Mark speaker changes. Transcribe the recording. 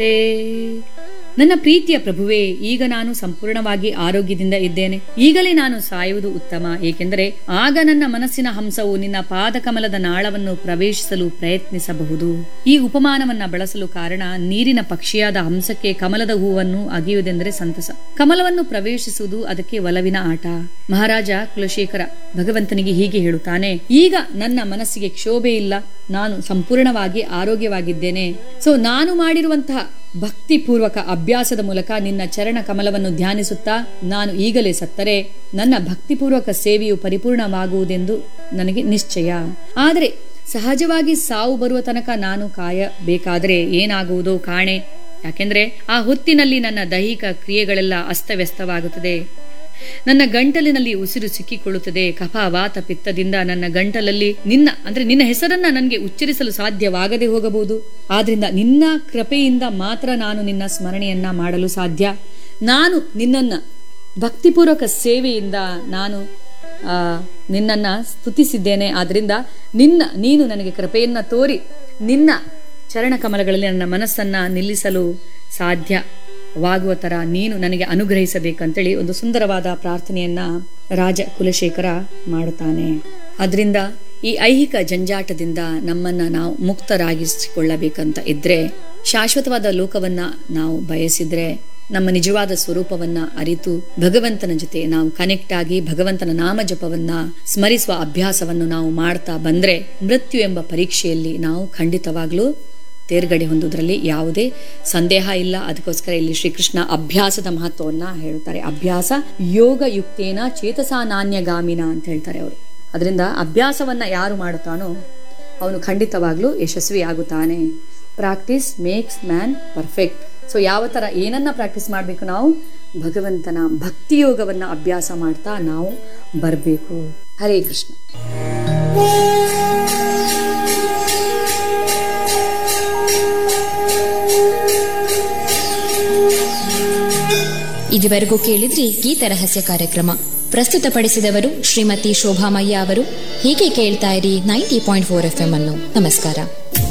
Speaker 1: ಪ್ರವರ್ತತೆ ನನ್ನ ಪ್ರೀತಿಯ ಪ್ರಭುವೇ ಈಗ ನಾನು ಸಂಪೂರ್ಣವಾಗಿ ಆರೋಗ್ಯದಿಂದ ಇದ್ದೇನೆ ಈಗಲೇ ನಾನು ಸಾಯುವುದು ಉತ್ತಮ ಏಕೆಂದರೆ ಆಗ ನನ್ನ ಮನಸ್ಸಿನ ಹಂಸವು ನಿನ್ನ ಪಾದಕಮಲದ ನಾಳವನ್ನು ಪ್ರವೇಶಿಸಲು ಪ್ರಯತ್ನಿಸಬಹುದು ಈ ಉಪಮಾನವನ್ನ ಬಳಸಲು ಕಾರಣ ನೀರಿನ ಪಕ್ಷಿಯಾದ ಹಂಸಕ್ಕೆ ಕಮಲದ ಹೂವನ್ನು ಅಗಿಯುವುದೆಂದರೆ ಸಂತಸ ಕಮಲವನ್ನು ಪ್ರವೇಶಿಸುವುದು ಅದಕ್ಕೆ ಒಲವಿನ ಆಟ ಮಹಾರಾಜ ಕುಲಶೇಖರ ಭಗವಂತನಿಗೆ ಹೀಗೆ ಹೇಳುತ್ತಾನೆ ಈಗ ನನ್ನ ಮನಸ್ಸಿಗೆ ಕ್ಷೋಭೆ ಇಲ್ಲ ನಾನು ಸಂಪೂರ್ಣವಾಗಿ ಆರೋಗ್ಯವಾಗಿದ್ದೇನೆ ಸೊ ನಾನು ಮಾಡಿರುವಂತಹ ಭಕ್ತಿಪೂರ್ವಕ ಅಭ್ಯಾಸದ ಮೂಲಕ ನಿನ್ನ ಚರಣ ಕಮಲವನ್ನು ಧ್ಯಾನಿಸುತ್ತಾ ನಾನು ಈಗಲೇ ಸತ್ತರೆ ನನ್ನ ಭಕ್ತಿಪೂರ್ವಕ ಸೇವೆಯು ಪರಿಪೂರ್ಣವಾಗುವುದೆಂದು ನನಗೆ ನಿಶ್ಚಯ ಆದರೆ ಸಹಜವಾಗಿ ಸಾವು ಬರುವ ತನಕ ನಾನು ಕಾಯಬೇಕಾದರೆ ಏನಾಗುವುದೋ ಕಾಣೆ ಯಾಕೆಂದ್ರೆ ಆ ಹೊತ್ತಿನಲ್ಲಿ ನನ್ನ ದೈಹಿಕ ಕ್ರಿಯೆಗಳೆಲ್ಲ ಅಸ್ತವ್ಯಸ್ತವಾಗುತ್ತದೆ ನನ್ನ ಗಂಟಲಿನಲ್ಲಿ ಉಸಿರು ಸಿಕ್ಕಿಕೊಳ್ಳುತ್ತದೆ ಕಫ ವಾತ ಪಿತ್ತದಿಂದ ನನ್ನ ಗಂಟಲಲ್ಲಿ ನಿನ್ನ ಅಂದ್ರೆ ನಿನ್ನ ಹೆಸರನ್ನ ನನಗೆ ಉಚ್ಚರಿಸಲು ಸಾಧ್ಯವಾಗದೆ ಹೋಗಬಹುದು ಆದ್ರಿಂದ ನಿನ್ನ ಕೃಪೆಯಿಂದ ಮಾತ್ರ ನಾನು ನಿನ್ನ ಸ್ಮರಣೆಯನ್ನ ಮಾಡಲು ಸಾಧ್ಯ ನಾನು ನಿನ್ನನ್ನ ಭಕ್ತಿಪೂರ್ವಕ ಸೇವೆಯಿಂದ ನಾನು ಆ, ನಿನ್ನನ್ನ ಸ್ತುತಿಸಿದ್ದೇನೆ ಆದ್ರಿಂದ ನಿನ್ನ ನೀನು ನನಗೆ ಕೃಪೆಯನ್ನ ತೋರಿ ನಿನ್ನ ಚರಣ ಕಮಲಗಳಲ್ಲಿ ನನ್ನ ಮನಸ್ಸನ್ನ ನಿಲ್ಲಿಸಲು ಸಾಧ್ಯವಾಗುವ ತರ ನೀನು ನನಗೆ ಅನುಗ್ರಹಿಸಬೇಕಂತೇಳಿ ಒಂದು ಸುಂದರವಾದ ಪ್ರಾರ್ಥನೆಯನ್ನ ರಾಜ ಕುಲಶೇಖರ ಮಾಡುತ್ತಾನೆ ಅದರಿಂದ ಈ ಐಹಿಕ ಜಂಜಾಟದಿಂದ ನಮ್ಮನ್ನ ನಾವು ಮುಕ್ತರಾಗಿಸಿಕೊಳ್ಳಬೇಕಂತ ಇದ್ರೆ ಶಾಶ್ವತವಾದ ಲೋಕವನ್ನ ನಾವು ಬಯಸಿದ್ರೆ ನಮ್ಮ ನಿಜವಾದ ಸ್ವರೂಪವನ್ನ ಅರಿತು ಭಗವಂತನ ಜೊತೆ ನಾವು ಕನೆಕ್ಟ್ ಆಗಿ ಭಗವಂತನ ನಾಮ ಜಪವನ್ನ ಸ್ಮರಿಸುವ ಅಭ್ಯಾಸವನ್ನು ನಾವು ಮಾಡ್ತಾ ಬಂದ್ರೆ ಮೃತ್ಯು ಎಂಬ ಪರೀಕ್ಷೆಯಲ್ಲಿ ನಾವು ಖಂಡಿತವಾಗ್ಲೂ ತೇರ್ಗಡೆ ಹೊಂದುವುದರಲ್ಲಿ ಯಾವುದೇ ಸಂದೇಹ ಇಲ್ಲ ಅದಕ್ಕೋಸ್ಕರ ಇಲ್ಲಿ ಶ್ರೀಕೃಷ್ಣ ಅಭ್ಯಾಸದ ಮಹತ್ವವನ್ನ ಹೇಳ್ತಾರೆ ಅಭ್ಯಾಸ ಯೋಗ ಯುಕ್ತೇನ ಚೇತಸಾ ನಾಣ್ಯಗಾಮಿನ ಅಂತ ಹೇಳ್ತಾರೆ ಅವರು ಅದರಿಂದ ಅಭ್ಯಾಸವನ್ನ ಯಾರು ಮಾಡುತ್ತಾನೋ ಅವನು ಖಂಡಿತವಾಗ್ಲೂ ಯಶಸ್ವಿ ಆಗುತ್ತಾನೆ practice makes man perfect so ಯಾವ ತರ ಏನನ್ನ ಪ್ರಾಕ್ಟೀಸ್ ಮಾಡಬೇಕು ನಾವು ಭಗವಂತನ ಭಕ್ತಿ ಯೋಗವನ್ನ ಅಭ್ಯಾಸ ಮಾಡ್ತಾ ನಾವು ಬರಬೇಕು ಹರೇ ಕೃಷ್ಣ
Speaker 2: ಇದುವರೆಗೂ ಕೇಳಿದ್ರಿ ಗೀತ ರಹಸ್ಯ ಕಾರ್ಯಕ್ರಮ ಪ್ರಸ್ತುತಪಡಿಸಿದವರು ಶ್ರೀಮತಿ ಶೋಭಾಮಯ್ಯ ಅವರು ಹೀಗೆ ಕೇಳ್ತಾ ಇರಿ ninety point four F M ಅನ್ನು ನಮಸ್ಕಾರ